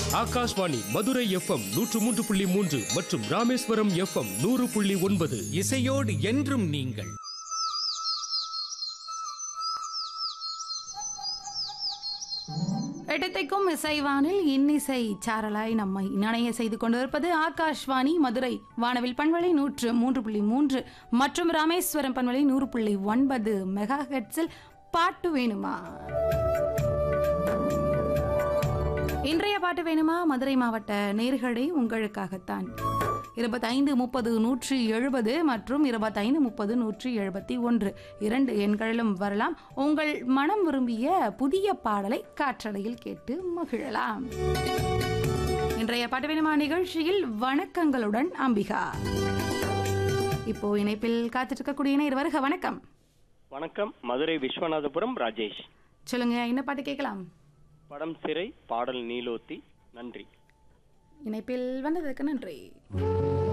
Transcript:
Akashvani Madurai FM நூற்று மூன்று புள்ளி மூன்று மற்றும் ராமேஸ்வரம் எஃப்எம் நூறு புள்ளி ஒன்பது இசையோடு என்றும் நீங்கள் இடத்தைக்கும் இசைவானில் இன்னிசை சாரலாய் நம்மை இணைய செய்து கொண்டிருப்பது ஆகாஷ்வாணி மதுரை வானவில் பண்பலை நூற்று மூன்று புள்ளி மூன்று மற்றும் ராமேஸ்வரம் பண்பலை நூறு புள்ளி ஒன்பது மெகா ஹெட்ஸில் பாட்டு வேணுமா இன்றைய பாட்டு வேணுமா மதுரை மாவட்ட நேர்களை உங்களுக்காகத்தான் இருபத்தைந்து முப்பது நூற்றி எழுபது மற்றும் இருபத்தைந்து முப்பது நூற்றி எழுபத்தி ஒன்று இரண்டு எண்களிலும் வரலாம் உங்கள் மனம் விரும்பிய புதிய பாடலை காற்றலையில் கேட்டு மகிழலாம் இன்றைய பாட்டு வேணுமா நிகழ்ச்சியில் வணக்கங்களுடன் அம்பிகா இப்போ இணைப்பில் காத்துட்டு இருக்கக்கூடிய இணையர் வருக வணக்கம் வணக்கம் மதுரை விஸ்வநாதபுரம் ராஜேஷ் சொல்லுங்க என்ன பாட்டு கேட்கலாம் படம் சிறை பாடல் நீலோத்தி நன்றி இணைப்பில் வந்ததற்கு நன்றி